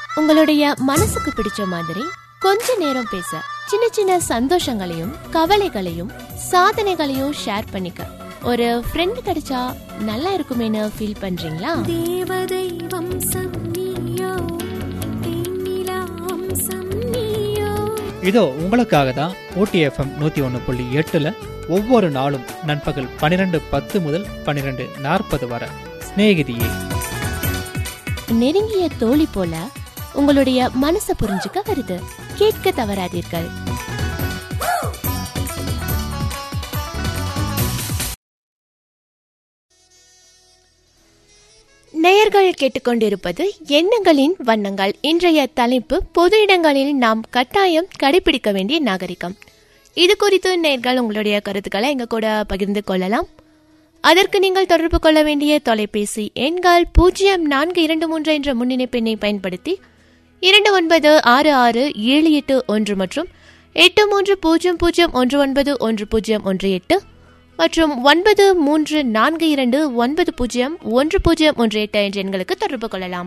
உங்களுடைய மனசுக்கு பிடிச்ச மாதிரி கொஞ்ச நேரம் பேச சின்ன சின்ன சந்தோஷங்களையும் கவலைகளையும் சாதனைகளையும் ஷேர் பண்ணிக்க ஒரு ஃப்ரெண்ட் கிடைச்சா நல்லா இருக்குமேனு ஃபீல் பண்றீங்களா தேவதை வம்சம் நீயோ தேனிலா வம்சம் நீயோ இதோ உங்களுக்காக தான் ஓடிஎஃப்எம் நூற்றி ஒன்று புள்ளி எட்டில் ஒவ்வொரு நாளும் நண்பகல் பன்னிரெண்டு பத்து முதல் பன்னிரெண்டு நாற்பது வரை சிநேகிதியே நெருங்கிய தோழி போல உங்களுடைய மனசை புரிஞ்சுக்க வருது கேட்க தவறாதீர்கள் நேயர்கள் கேட்டுக்கொண்டிருப்பது எண்ணங்களின் வண்ணங்கள் இன்றைய தலைப்பு பொது இடங்களில் நாம் கட்டாயம் கடைபிடிக்க வேண்டிய நாகரிகம் இது குறித்து நேயர்கள் உங்களுடைய கருத்துக்களை எங்க கூட பகிர்ந்து கொள்ளலாம் அதற்கு நீங்கள் தொடர்பு கொள்ள வேண்டிய தொலைபேசி எண்கள் பூஜ்ஜியம் நான்கு இரண்டு மூன்று என்ற முன்னிணைப்பெண்ணை பயன்படுத்தி இரண்டு ஒன்பது ஆறு ஆறு ஏழு எட்டு ஒன்று மற்றும் எட்டு மூன்று பூஜ்ஜியம் பூஜ்ஜியம் ஒன்று ஒன்பது ஒன்று பூஜ்ஜியம் ஒன்று எட்டு மற்றும் ஒன்பது மூன்று நான்கு இரண்டு ஒன்பது பூஜ்ஜியம் ஒன்று பூஜ்ஜியம் ஒன்று எட்டு என்ற எண்களுக்கு தொடர்பு கொள்ளலாம்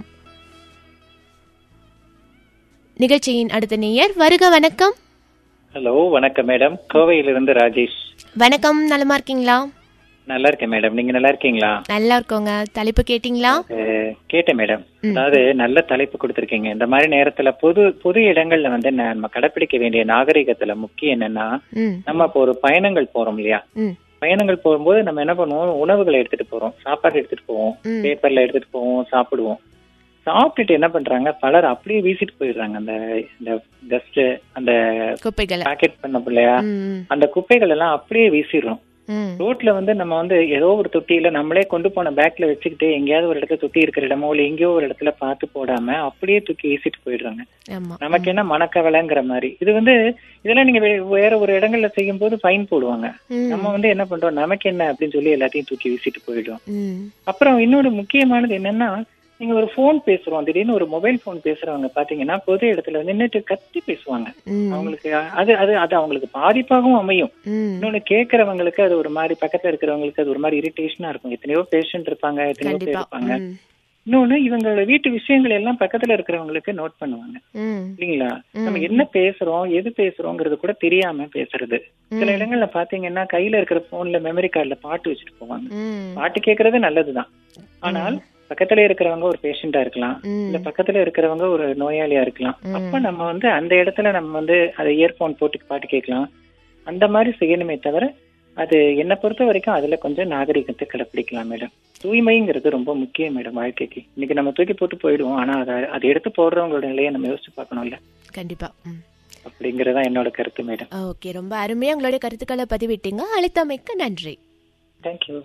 நிகழ்ச்சியின் அடுத்த நேயர் வருக வணக்கம் ஹலோ வணக்கம் மேடம் கோவையிலிருந்து ராஜேஷ் வணக்கம் நலமா இருக்கீங்களா நல்லா இருக்கேன் மேடம் நீங்க நல்லா இருக்கீங்களா நல்லா இருக்கோங்க தலைப்பு கேட்டிங்களா அஹ், கேட்டேன் மேடம் அதாவது நல்ல தலைப்பு கொடுத்திருக்கீங்க இந்த மாதிரி நேரத்துல பொது பொது இடங்கள்ல வந்து நம்ம கடைப்பிடிக்க வேண்டிய நாகரிகத்துல முக்கியம் என்னன்னா ம் நம்ம இப்போ ஒரு பயணங்கள் போறோம் இல்லையா ம் பயணங்கள் போகும்போது நம்ம என்ன பண்ணுவோம் உணவுகளை எடுத்துட்டு போறோம் சாப்பாடு எடுத்துட்டு போவோம் ம். பேப்பர்ல எடுத்துட்டு போவோம் சாப்பிடுவோம் சாப்பிட்டுட்டு என்ன பண்றாங்க பலர் அப்படியே வீசிட்டு போயிடுறாங்க அந்த இந்த டஸ்ட் அந்த குப்பைகளை பாக்கெட் பண்ண இல்லையா ம் அந்த குப்பைகள் எல்லாம் அப்படியே வீசிடுறோம் ம் ரோட்ல வந்து நம்ம வந்து ஏதோ ஒரு தொட்டியில நம்மளே கொண்டு போன பேக்ல வச்சுக்கிட்டு எங்கேயாவது ஒரு இடத்துல தொட்டி இருக்கிற இடமோ இல்ல எங்கேயோ ஒரு இடத்துல பார்த்து போடாம அப்படியே தூக்கி வீசிட்டு போயிடுறாங்க ஆமா நமக்கு என்ன மனக்கவலைங்கிற மாதிரி இது வந்து இதெல்லாம் நீங்க வே- வேற ஒரு இடங்கள்ல செய்யும் போது ஃபைன் போடுவாங்க ம் நம்ம வந்து என்ன பண்றோம் நமக்கு என்ன அப்படின்னு சொல்லி எல்லாத்தையும் தூக்கி வீசிட்டு போயிடுவோம் ம் அப்புறம் இன்னொரு முக்கியமானது என்னன்னா நீங்க ஒரு ஃபோன் பேசுறோம் திடீர்னு ஒரு மொபைல் ஃபோன் பேசுறவங்க பாத்தீங்கன்னா பொது இடத்துல வந்து நின்னுட்டு கத்தி பேசுவாங்க ம் அவங்களுக்கு அது அது அது அவங்களுக்கு பாதிப்பாகவும் அமையும் ம் இன்னொன்னு கேக்குறவங்களுக்கு அது ஒரு மாதிரி பக்கத்துல இருக்கிறவங்களுக்கு அது ஒரு மாதிரி இரிட்டேஷனா இருக்கும் எத்தனையோ பேஷண்ட் இருப்பாங்க எத்தனையோ பேர் கண்டிப்பா இருப்பாங்க ம் இன்னொன்னு இவங்களோட வீட்டு விஷயங்கள் எல்லாம் பக்கத்துல இருக்கிறவங்களுக்கு நோட் பண்ணுவாங்க ம் இல்லைங்களா நம்ம என்ன பேசுறோம் எது பேசுறோங்கிறது கூட தெரியாம பேசுறது சில இடங்கள்ல பாத்தீங்கன்னா கையில இருக்கிற போன்ல மெமரி கார்டுல பாட்டு வச்சுட்டு போவாங்க ம் பாட்டு கேக்குறது நல்லதுதான் ஆனால் பக்கத்துல இருக்கிறவங்க ஒரு பேஷண்டா இருக்கலாம் ம். இல்ல பக்கத்துல இருக்கிறவங்க ஒரு நோயாளியா இருக்கலாம் அப்ப நம்ம வந்து அந்த இடத்துல நம்ம வந்து அதை இயர்போன் போட்டு பாட்டு கேட்கலாம் அந்த மாதிரி செய்யணுமே தவிர அது என்னை பொறுத்த வரைக்கும் அதுல கொஞ்சம் நாகரிகத்தை கடைப்பிடிக்கலாம் மேடம் தூய்மைங்கிறது ரொம்ப முக்கியம் மேடம் வாழ்க்கைக்கு இன்னைக்கு நம்ம தூக்கி போட்டு போயிடுவோம் ஆனா அதை அதை எடுத்து போடுறவங்களோட நிலையை நம்ம யோசிச்சு பார்க்கணும்ல கண்டிப்பா ம் அப்படிங்கறதா என்னோட கருத்து மேடம் ஓகே ரொம்ப அருமையா உங்களுடைய கருத்துக்களை பதிவிட்டீங்க அளித்தமைக்கு நன்றி தேங்க்யூ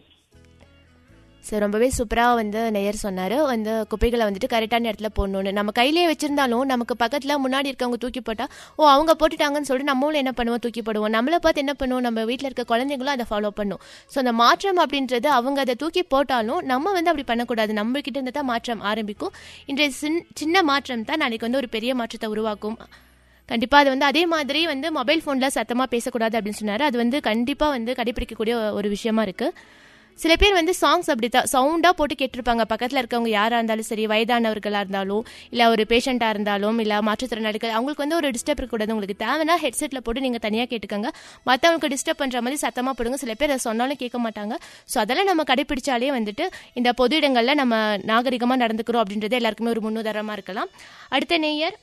ஸோ ரொம்பவே சூப்பராக வந்து நேயர் சொன்னார் வந்து குப்பைகளை வந்துட்டு கரெக்டான இடத்துல போடணும்னு நம்ம கையிலேயே வச்சிருந்தாலும் நமக்கு பக்கத்தில் முன்னாடி இருக்கவங்க தூக்கி போட்டால் ஓ அவங்க போட்டுட்டாங்கன்னு சொல்லிட்டு நம்மளும் என்ன பண்ணுவோம் தூக்கி போடுவோம் நம்மளை பார்த்து என்ன பண்ணுவோம் நம்ம வீட்டில் இருக்க குழந்தைங்களும் அதை ஃபாலோ பண்ணும் ஸோ அந்த மாற்றம் அப்படின்றது அவங்க அதை தூக்கி போட்டாலும் நம்ம வந்து அப்படி பண்ணக்கூடாது நம்ம கிட்ட இருந்து தான் மாற்றம் ஆரம்பிக்கும் இன்றைய சின் சின்ன மாற்றம் தான் நாளைக்கு வந்து ஒரு பெரிய மாற்றத்தை உருவாக்கும் கண்டிப்பாக அது வந்து அதே மாதிரி வந்து மொபைல் ஃபோனில் சத்தமாக பேசக்கூடாது அப்படின்னு சொன்னார் அது வந்து கண்டிப்பாக வந்து கடைபிடிக்கக்கூடிய ஒரு விஷயமா இருக்குது சில பேர் வந்து சாங்ஸ் அப்படி தான் சவுண்டாக போட்டு கேட்டிருப்பாங்க பக்கத்தில் இருக்கவங்க யாராக இருந்தாலும் சரி வயதானவர்களாக இருந்தாலும் இல்லை ஒரு பேஷண்ட்டாக இருந்தாலும் இல்லை மாற்றுத்திறனாளிகள் அவங்களுக்கு வந்து ஒரு டிஸ்டர்ப் இருக்கக்கூடாது உங்களுக்கு தேவைன்னா ஹெட்செட்டில் போட்டு நீங்கள் தனியாக கேட்டுக்கோங்க மற்றவங்களுக்கு டிஸ்டர்ப் பண்ணுற மாதிரி சத்தமாக போடுங்க சில பேர் அதை சொன்னாலும் கேட்க மாட்டாங்க ஸோ அதெல்லாம் நம்ம கடைப்பிடிச்சாலே வந்துட்டு இந்த பொது இடங்களில் நம்ம நாகரிகமாக நடந்துக்கிறோம் அப்படின்றது எல்லாருக்குமே ஒரு முன்னுதாரணமாக இருக்கலாம் அடுத்த நேயர்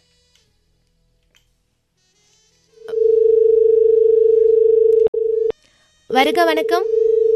வருக வணக்கம்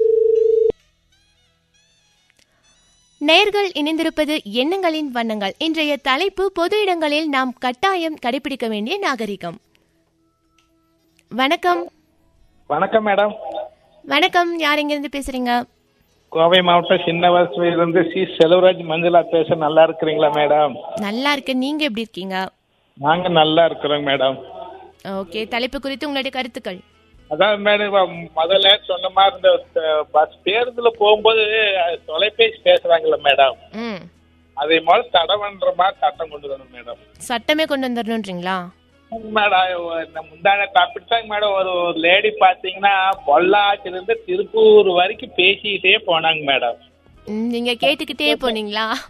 நேர்கள் இணைந்திருப்பது எண்ணங்களின் வண்ணங்கள் இன்றைய தலைப்பு பொது இடங்களில் நாம் கட்டாயம் கடைபிடிக்க வேண்டிய நாகரிகம் வணக்கம் வணக்கம் மேடம் வணக்கம் யார் எங்கிருந்து பேசுறீங்க கோவை மாவட்டம் சின்ன இருந்து சி செல்வராஜ் மஞ்சளா பேச நல்லா இருக்கிறீங்களா மேடம் நல்லா இருக்கு நீங்க எப்படி இருக்கீங்க நாங்க நல்லா இருக்கிறோம் மேடம் ஓகே தலைப்பு குறித்து உங்களுடைய கருத்துக்கள் அதான் மேடம் இப்ப முதல்ல சொன்ன மாதிரி இந்த அஹ், பஸ் பேருந்துல போகும்போது அஹ், தொலைபேசி பேசுறாங்கல்ல மேடம் ம் அதை முதல்ல தடை பண்ற மாதிரி சட்டம் கொண்டு வரணும் மேடம் சட்டமே கொண்டு வந்துடணுன்றீங்களா மேடம் இந்த முந்தான அப்படித்தாங்க மேடம் ஒரு லேடி பாத்தீங்கன்னா பொள்ளாச்சில இருந்து திருப்பூர் வரைக்கும் பேசிக்கிட்டே போனாங்க மேடம் ம், நீங்க கேட்டுக்கிட்டே போனீங்களா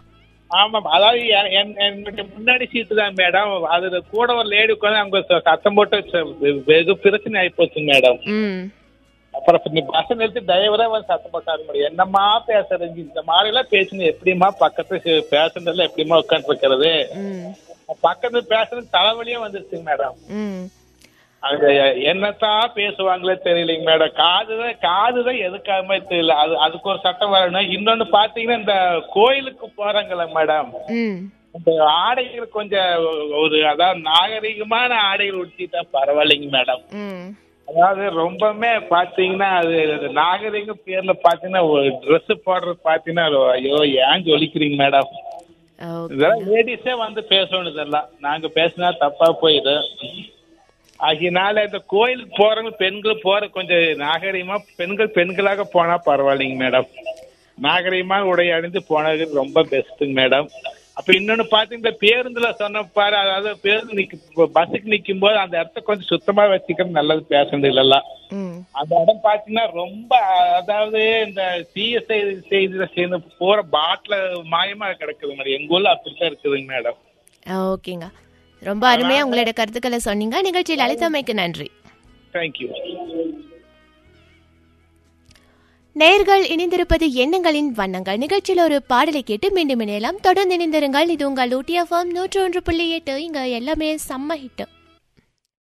ஆமாம் அதாவது என்- என்- என்னுடைய முன்னாடி சீட்டு தான் மேடம் அது கூட ஒரு லேடி உட்காந்து அவங்க ச- சத்தம் போட்டு ச- வெ- வெகு பிரச்சனை ஆகி போச்சு மேடம் ம் அப்புறம் இப்ப நீ பஸ் நிறுத்தி டிரைவரே வந்து சத்தம் போட்டாரு மேடம் என்னம்மா பேசுறது இந்த மாதிரிலாம் பேசுங்க எப்படிம்மா பக்கத்து பேசுனதுல எப்படிம்மா உட்காந்து இருக்கிறது ம் பக்கத்துல பேசுறது தலைவலியே வந்துருச்சுங்க மேடம் ம் அது என்னத்தான் பேசுவாங்களே தெரியலைங்க மேடம் காதுதான் காதுதான் எதுக்காகவே தெரியல அது அதுக்கு ஒரு சட்டம் வரணும் இன்னொன்னு பாத்தீங்கன்னா இந்த கோயிலுக்கு போறாங்கல்ல மேடம் ம் இந்த ஆடைகள் கொஞ்சம் ஒரு அதாவது நாகரிகமான ஆடைகள் உடுத்திட்டா பரவாயில்லைங்க மேடம் ம் அதாவது ரொம்பவுமே பாத்தீங்கன்னா அது நாகரிகம் பேர்ல பாத்தீங்கன்னா ஒரு Dress போடுறது பாத்தீங்கன்னா ஐயோ ஏன் ஜொலிக்கிறீங்க மேடம் ஓகே இதெல்லாம் லேடிஸே வந்து பேசணும் இதெல்லாம் நாங்க பேசினா தப்பா போயிடு ஆகியனால இந்த கோயிலுக்கு போறவங்க பெண்கள் போற கொஞ்சம் நாகரிகமா பெண்கள் பெண்களாக போனா பரவாயில்லைங்க மேடம் நாகரிகமா உடை அணிந்து போனது ரொம்ப பெஸ்ட்டுங்க மேடம் அப்ப இன்னொன்னு பாத்தீங்கன்னா பேருந்துல சொன்ன பாரு அதாவது பேருந்து நிக்க பஸ்ஸுக்கு நிக்கும் போது அந்த இடத்த கொஞ்சம் சுத்தமா வச்சுக்கிறது நல்லது பேசுறது எல்லாம் ம் அந்த இடம் பாத்தீங்கன்னா ரொம்ப அதாவது இந்த சிஎஸ்ஐ செய்தியில சேர்ந்து போற பாட்டில மாயமா கிடக்குது மேடம் எங்க ஊர்ல அப்படித்தான் இருக்குதுங்க மேடம் ஓகேங்க ரொம்ப அருமையா உங்களோட கருத்துக்களை சொன்னீங்க நிகழ்ச்சியில் அழைத்தமைக்கு நன்றி தேங்க்யூ நேர்கள் இணைந்திருப்பது எண்ணங்களின் வண்ணங்கள் நிகழ்ச்சியில் ஒரு பாடலை கேட்டு மீண்டும் இணையலாம் தொடர்ந்து இணைந்திருங்கள் இது உங்கள் ஊட்டியா ஃபார்ம் நூற்று ஒன்று புள்ளி எட்டு இங்க எல்லாமே செம்ம ஹிட்டு